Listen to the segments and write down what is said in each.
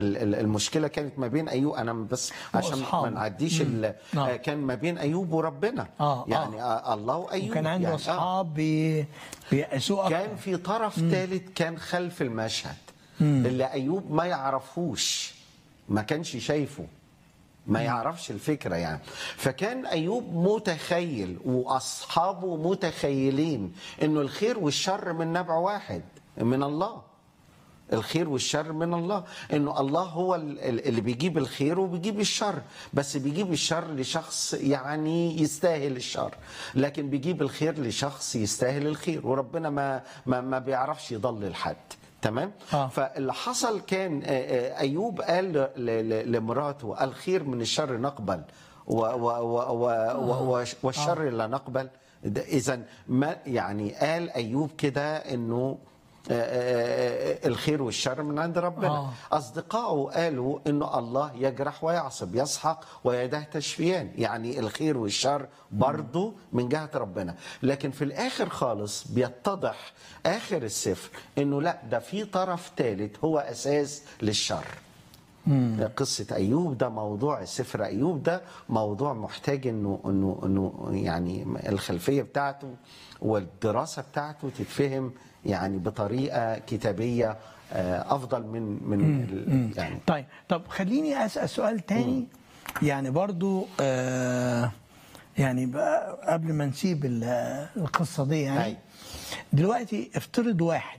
ال- ال- المشكله كانت ما بين ايوب انا بس عشان وأصحابه. ما نعديش ال- نعم. آه، كان ما بين ايوب وربنا آه، يعني آه. الله وايوب وكان عنده يعني اصحاب بي- بيأسوه كان أكتر. في طرف ثالث كان خلف المشهد اللي ايوب ما يعرفوش ما كانش شايفه ما يعرفش الفكره يعني فكان ايوب متخيل واصحابه متخيلين انه الخير والشر من نبع واحد من الله الخير والشر من الله انه الله هو ال- ال- اللي بيجيب الخير وبيجيب الشر بس بيجيب الشر لشخص يعني يستاهل الشر لكن بيجيب الخير لشخص يستاهل الخير وربنا ما ما, ما بيعرفش يضلل حد تمام آه. فاللي حصل كان آه، آه، ايوب قال ل- ل- لمراته الخير من الشر نقبل و و و و و والشر لا نقبل اذا ما يعني قال ايوب كده انه آه، آه، آه، الخير والشر من عند ربنا آه. أصدقائه قالوا إنه الله يجرح ويعصب يسحق ويداه تشفيان يعني الخير والشر برضه من جهة ربنا لكن في الآخر خالص بيتضح آخر السفر إنه لا ده في طرف ثالث هو أساس للشر قصة أيوب ده موضوع سفر أيوب ده موضوع محتاج إنه إنه إنه يعني الخلفية بتاعته والدراسة بتاعته تتفهم يعني بطريقة كتابية آه، أفضل من من ال- يعني طيب طب خليني اسال سؤال تاني يعني برضو آه يعني بقى قبل ما نسيب ال- القصه دي يعني أي. دلوقتي افترض واحد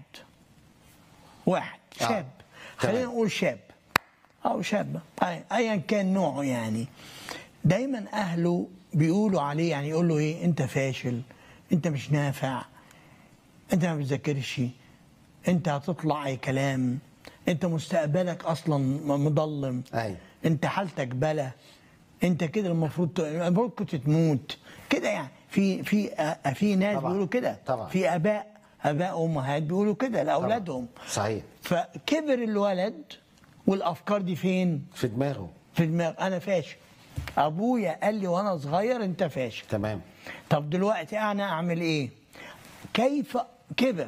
واحد آه. شاب خلينا تمام. نقول شاب او شابه أي- ايا كان نوعه يعني دايما اهله بيقولوا عليه يعني يقول له ايه انت فاشل انت مش نافع انت ما بتذاكرش انت هتطلع اي كلام انت مستقبلك اصلا مضلم أي. انت حالتك بلا انت كده المفروض ت- المفروض كنت تموت كده يعني في في أ- في ناس طبعا. بيقولوا كده طبعا. في اباء اباء وامهات بيقولوا كده لاولادهم صحيح فكبر الولد والافكار دي فين في دماغه في دماغ انا فاشل ابويا قال لي وانا صغير انت فاشل تمام طب دلوقتي انا اعمل ايه كيف كبر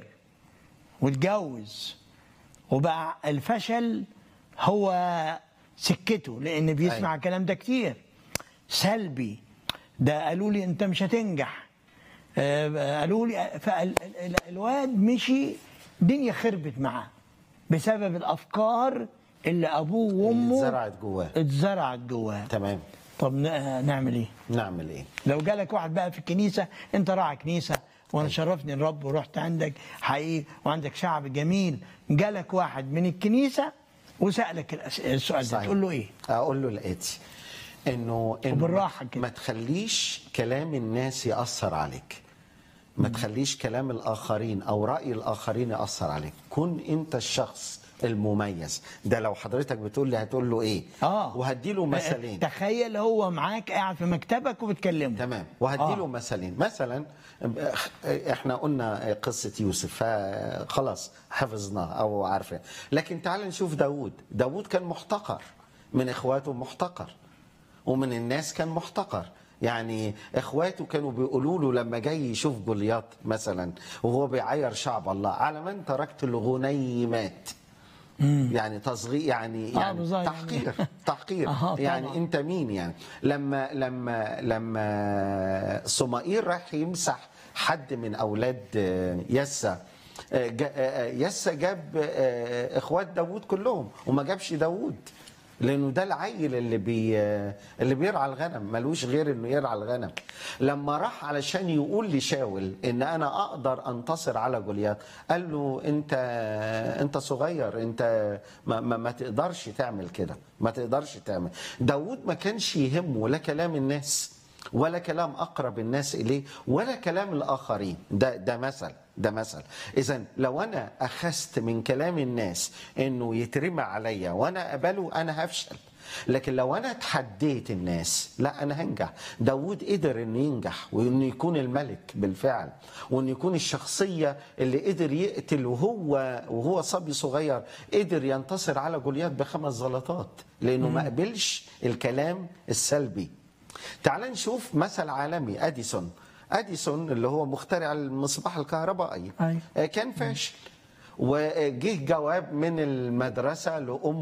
واتجوز وبقى الفشل هو سكته لان بيسمع أيوة. الكلام ده كتير سلبي ده قالوا لي انت مش هتنجح آه، قالوا لي فالواد مشي الدنيا خربت معاه بسبب الافكار اللي ابوه وامه اتزرعت جواه. اتزرعت جواه تمام طب ن- نعمل ايه نعمل إيه لو جالك واحد بقى في الكنيسه انت راعي كنيسه وانا شرفني الرب ورحت عندك حقيقي وعندك شعب جميل جالك واحد من الكنيسه وسالك الأس- السؤال ده صحيح. تقول له ايه؟ اقول له الاتي انه انه وبالراحة ما- كده. ما تخليش كلام الناس ياثر عليك ما تخليش كلام الاخرين او راي الاخرين ياثر عليك كن انت الشخص المميز ده لو حضرتك بتقول لي هتقول له ايه اه وهدي له مثلين تخيل هو معاك قاعد في مكتبك وبتكلمه تمام وهدي له آه. مثلين مثلا احنا قلنا قصة يوسف فخلاص حفظناها او عارفين لكن تعال نشوف داود داود كان محتقر من اخواته محتقر ومن الناس كان محتقر يعني اخواته كانوا بيقولوا له لما جاي يشوف جولياط مثلا وهو بيعير شعب الله على من تركت الغنيمات يعني تصغير يعني آه، يعني بالظبط. تحقير تحقير آه، يعني طبعاً. انت مين يعني لما لما لما صمائيل راح يمسح حد من اولاد آه، يسا آه، جا- آه، يسا جاب آه، اخوات داوود كلهم وما جابش داوود لانه ده العيل اللي بي اللي بيرعى الغنم ملوش غير انه يرعى الغنم لما راح علشان يقول لشاول ان انا اقدر انتصر على جولياث قال له انت انت صغير انت ما, ما, ما تقدرش تعمل كده ما تقدرش تعمل داود ما كانش يهمه لا كلام الناس ولا كلام اقرب الناس اليه ولا كلام الاخرين ده ده مثل ده مثل اذا لو انا اخذت من كلام الناس انه يترمى عليا وانا اقبله انا هفشل لكن لو انا تحديت الناس لا انا هنجح داود قدر انه ينجح وانه يكون الملك بالفعل وانه يكون الشخصيه اللي قدر يقتل وهو وهو صبي صغير قدر ينتصر على جولياث بخمس زلطات لانه ما قبلش الكلام السلبي تعال نشوف مثل عالمي اديسون اديسون اللي هو مخترع المصباح الكهربائي أيوة. آه، كان فاشل وجه جواب من المدرسه لام